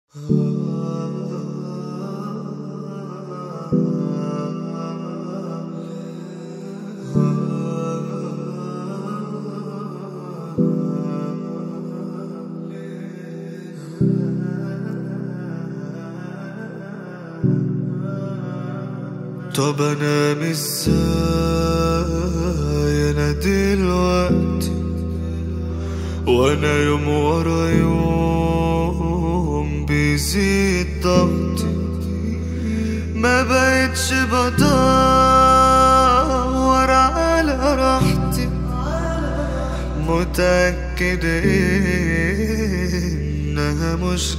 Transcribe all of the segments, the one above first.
طب انام ازاي انا دلوقتي وانا يوم ورا يوم بيزيد ضغطي ما بقتش بدور على راحتي متأكد انها مش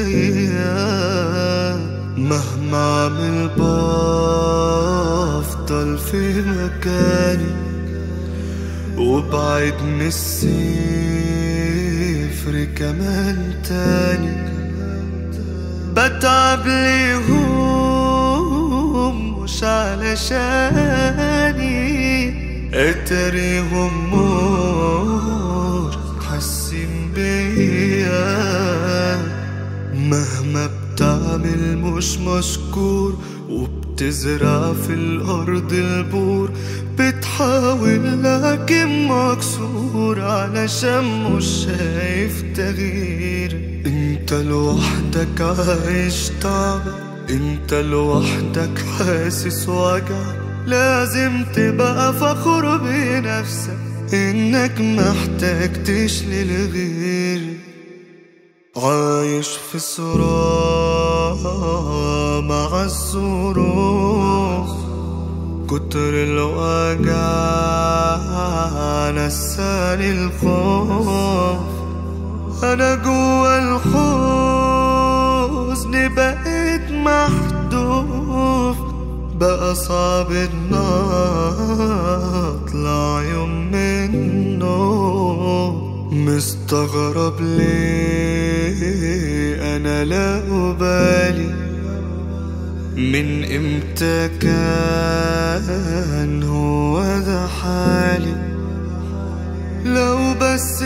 جايه مهما اعمل بفضل في مكاني وبعد من الصفر كمان تاني بتعب ليهم مش علشاني اتريهم مش حاسين بيا مهما بتعمل مش مشكور وبتزرع في الأرض البور بتحاول لكن مكسور علشان مش شايف تغيير انت لوحدك عايش تعب انت لوحدك حاسس وجع لازم تبقى فخور بنفسك انك محتاج تشلي الغير عايش في صراع مع الظروف كتر الوجع نساني الخوف انا جوا الحزن بقيت محذوف بقى صعب ان اطلع يوم منه مستغرب ليه انا لا ابالي من امتى كان هو ده حالي لو بس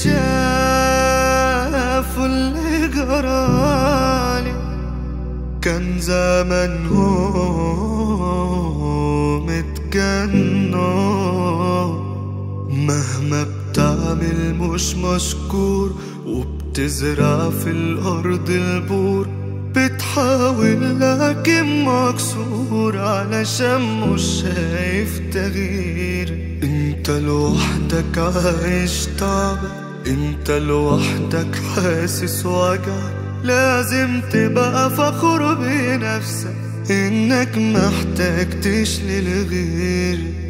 شافوا اللي جرالي كان زمان هو متجنن مهما بتعمل مش مشكور وبتزرع في الأرض البور بتحاول لكن مكسور علشان مش شايف تغيير انت لوحدك عايش تعب انت لوحدك حاسس وجع لازم تبقى فخور بنفسك انك محتاج تشلي الغير